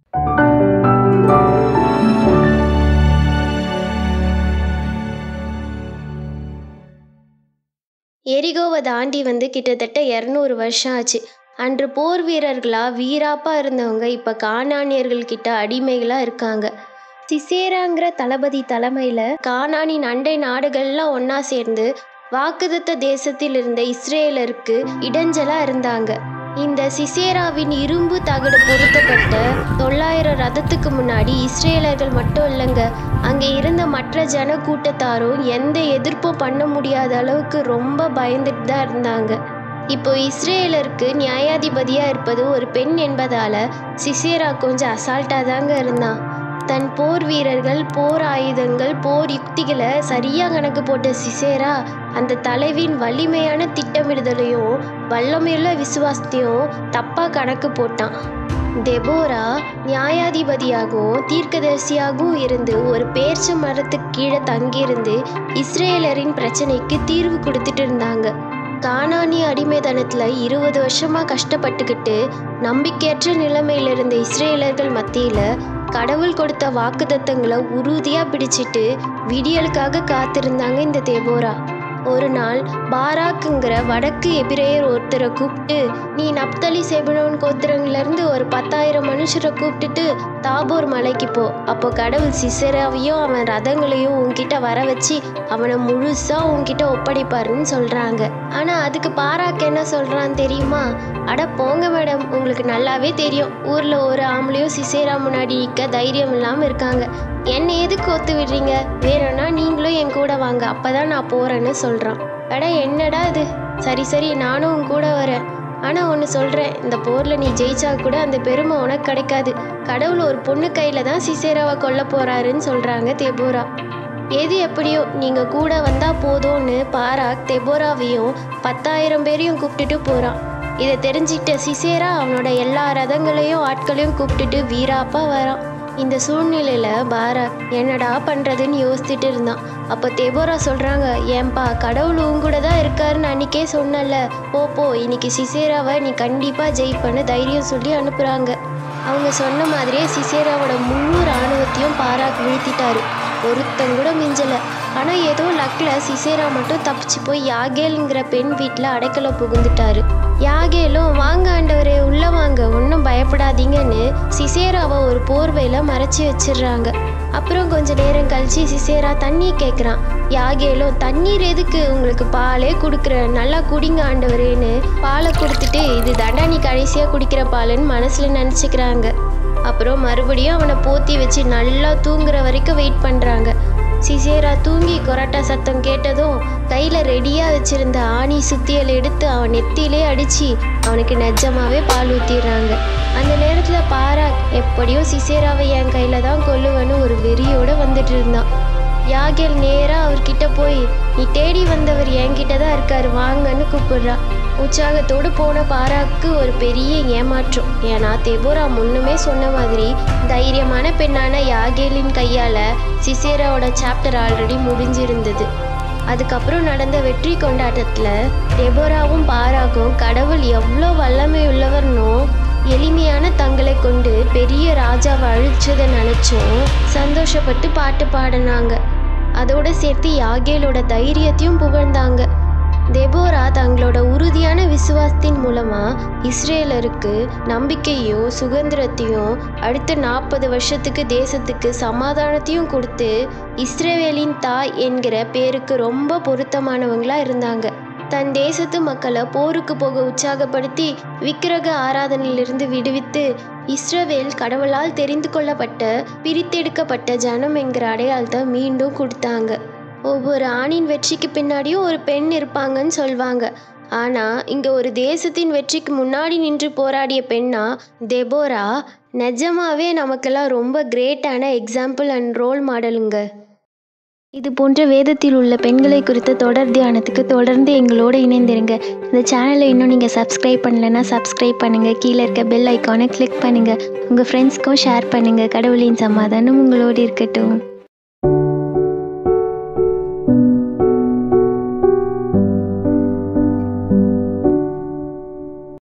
எரிகோவை தாண்டி வந்து கிட்டத்தட்ட இரநூறு வருஷம் ஆச்சு அன்று போர் வீரர்களா வீராப்பா இருந்தவங்க இப்போ கானானியர்கள் கிட்ட அடிமைகளா இருக்காங்க சிசேராங்கிற தளபதி தலைமையில் கானானின் அண்டை நாடுகள்லாம் ஒன்றா சேர்ந்து வாக்குதத்த தேசத்தில் இருந்த இஸ்ரேலருக்கு இடைஞ்சலா இருந்தாங்க இந்த சிசேராவின் இரும்பு தகடு பொருத்தப்பட்ட தொள்ளாயிரம் ரதத்துக்கு முன்னாடி இஸ்ரேலர்கள் மட்டும் இல்லைங்க அங்கே இருந்த மற்ற ஜன கூட்டத்தாரும் எந்த எதிர்ப்பும் பண்ண முடியாத அளவுக்கு ரொம்ப பயந்துட்டு தான் இருந்தாங்க இப்போ இஸ்ரேலருக்கு நியாயாதிபதியா இருப்பது ஒரு பெண் என்பதால சிசேரா கொஞ்சம் அசால்ட்டா தாங்க இருந்தான் தன் போர் வீரர்கள் போர் ஆயுதங்கள் போர் யுக்திகளை சரியா கணக்கு போட்ட சிசேரா அந்த தலைவின் வலிமையான திட்டமிடுதலையும் வல்லமையுள்ள விசுவாசத்தையும் தப்பா கணக்கு போட்டான் தெபோரா நியாயாதிபதியாகவும் தீர்க்கதரிசியாகவும் இருந்து ஒரு பேர்ச்ச மரத்துக்கு கீழே தங்கியிருந்து இஸ்ரேலரின் பிரச்சனைக்கு தீர்வு கொடுத்துட்டு இருந்தாங்க கானானி அடிமைத்தனத்துல இருபது வருஷமா கஷ்டப்பட்டுக்கிட்டு நம்பிக்கையற்ற நிலைமையில இருந்த இஸ்ரேலர்கள் மத்தியில கடவுள் கொடுத்த வாக்குத்தத்தங்களை உறுதியா பிடிச்சிட்டு விடியலுக்காக காத்திருந்தாங்க இந்த தேபோரா ஒரு நாள் பாராக்குங்கிற வடக்கு எபிரேயர் ஒருத்தரை கூப்பிட்டு நீ நப்தலி செபனோன் கோத்திரங்கள்லேருந்து ஒரு பத்தாயிரம் மனுஷரை கூப்பிட்டுட்டு தாபோர் மலைக்கு போ அப்போ கடவுள் சிசராவையும் அவன் ரதங்களையும் உன்கிட்ட வர வச்சு அவனை முழுசா உன்கிட்ட ஒப்படைப்பாருன்னு சொல்றாங்க ஆனா அதுக்கு பாராக்கு என்ன சொல்றான் தெரியுமா அட போங்க மேடம் உங்களுக்கு நல்லாவே தெரியும் ஊர்ல ஒரு ஆம்பளையும் சிசேரா முன்னாடி நிற்க தைரியம் இல்லாம இருக்காங்க என்னை எதுக்கு ஒத்து விடுறீங்க வேணும்னா நீங்களும் என் கூட வாங்க அப்பதான் நான் போறேன்னு சொல்றான் அட என்னடா இது சரி சரி நானும் உன் கூட வரேன் ஆனா ஒன்று சொல்றேன் இந்த போர்ல நீ ஜெயிச்சா கூட அந்த பெருமை உனக்கு கிடைக்காது கடவுள் ஒரு பொண்ணு கையில தான் சிசேராவை கொல்ல போறாருன்னு சொல்றாங்க தெபோரா எது எப்படியோ நீங்க கூட வந்தா போதும்னு பாராக் தெபோராவையும் பத்தாயிரம் பேரையும் கூப்பிட்டுட்டு போறான் இதை தெரிஞ்சுக்கிட்ட சிசேரா அவனோட எல்லா ரதங்களையும் ஆட்களையும் கூப்பிட்டுட்டு வீராப்பா வரான் இந்த சூழ்நிலையில பாராக் என்னடா பண்றதுன்னு யோசிச்சுட்டு இருந்தான் அப்போ தெபோரா சொல்றாங்க ஏன்பா கடவுள் உன் கூட தான் இருக்காருன்னு அன்னைக்கே சொன்னல போ போ இன்னைக்கு சிசேராவை நீ கண்டிப்பா ஜெயிப்பன்னு தைரியம் சொல்லி அனுப்புறாங்க அவங்க சொன்ன மாதிரியே சிசேராவோட முழு இராணுவத்தையும் பாராக் வீழ்த்திட்டாரு ஒருத்தன் கூட மிஞ்சல ஆனா ஏதோ லக்ல சிசேரா மட்டும் தப்பிச்சு போய் யாகேல்ங்கிற பெண் வீட்டில் அடைக்கலம் புகுந்துட்டாரு யாகேலும் வாங்க ஆண்டவரே உள்ள வாங்க ஒன்றும் பயப்படாதீங்கன்னு சிசேராவை ஒரு போர்வையில மறைச்சி வச்சிடுறாங்க அப்புறம் கொஞ்ச நேரம் கழிச்சு சிசேரா தண்ணி கேட்குறான் யாகேலும் தண்ணீர் எதுக்கு உங்களுக்கு பாலே கொடுக்குறேன் நல்லா குடிங்க ஆண்டவரேன்னு பாலை கொடுத்துட்டு இது தாண்டா நீ கடைசியாக குடிக்கிற பாலுன்னு மனசில் நினச்சிக்கிறாங்க அப்புறம் மறுபடியும் அவனை போத்தி வச்சு நல்லா தூங்குற வரைக்கும் வெயிட் பண்ணுறாங்க சிசேரா தூங்கி கொராட்டா சத்தம் கேட்டதும் கையில் ரெடியாக வச்சிருந்த ஆணி சுத்தியல் எடுத்து அவன் நெத்தியிலே அடித்து அவனுக்கு நிஜமாவே பால் ஊற்றிடுறாங்க அந்த நேரத்தில் பாராக் எப்படியும் சிசேராவை என் கையில் தான் கொல்லுவேன்னு ஒரு வெறியோடு வந்துட்டு இருந்தான் யாகேல் நேராக அவர்கிட்ட போய் நீ தேடி வந்தவர் என்கிட்ட தான் இருக்காரு வாங்கன்னு கூப்பிடுறா உற்சாகத்தோடு போன பாராக்கு ஒரு பெரிய ஏமாற்றம் ஏன்னா தெபோரா முன்னுமே சொன்ன மாதிரி தைரியமான பெண்ணான யாகேலின் கையால் சிசேராவோட சாப்டர் ஆல்ரெடி முடிஞ்சிருந்தது அதுக்கப்புறம் நடந்த வெற்றி கொண்டாட்டத்தில் டெபோராவும் பாராக்கும் கடவுள் எவ்வளோ வல்லமை உள்ளவர்னோ எளிமையான தங்களை கொண்டு பெரிய ராஜாவை அழிச்சதை நினச்சும் சந்தோஷப்பட்டு பாட்டு பாடினாங்க அதோட சேர்த்து யாகேலோட தைரியத்தையும் புகழ்ந்தாங்க தெபோரா தங்களோட உறுதியான விசுவாசத்தின் மூலமா இஸ்ரேலருக்கு நம்பிக்கையும் சுதந்திரத்தையும் அடுத்த நாற்பது வருஷத்துக்கு தேசத்துக்கு சமாதானத்தையும் கொடுத்து இஸ்ரேவேலின் தாய் என்கிற பேருக்கு ரொம்ப பொருத்தமானவங்களா இருந்தாங்க தன் தேசத்து மக்களை போருக்கு போக உற்சாகப்படுத்தி விக்கிரக ஆராதனையிலிருந்து விடுவித்து இஸ்ரவேல் கடவுளால் தெரிந்து கொள்ளப்பட்ட பிரித்தெடுக்கப்பட்ட ஜனம் என்கிற அடையாளத்தை மீண்டும் கொடுத்தாங்க ஒவ்வொரு ஆணின் வெற்றிக்கு பின்னாடியும் ஒரு பெண் இருப்பாங்கன்னு சொல்வாங்க ஆனால் இங்கே ஒரு தேசத்தின் வெற்றிக்கு முன்னாடி நின்று போராடிய பெண்ணா தெபோரா நிஜமாவே நமக்கெல்லாம் ரொம்ப கிரேட்டான எக்ஸாம்பிள் அண்ட் ரோல் மாடலுங்க இது போன்ற வேதத்தில் உள்ள பெண்களை குறித்த தொடர் தியானத்துக்கு தொடர்ந்து எங்களோட இணைந்திருங்க இந்த சேனலை இன்னும் நீங்கள் சப்ஸ்கிரைப் பண்ணலைன்னா சப்ஸ்கிரைப் பண்ணுங்கள் கீழே இருக்க பெல் ஐக்கானை கிளிக் பண்ணுங்கள் உங்கள் ஃப்ரெண்ட்ஸ்க்கும் ஷேர் பண்ணுங்கள் கடவுளின் சமாதானம் உங்களோடு இருக்கட்டும்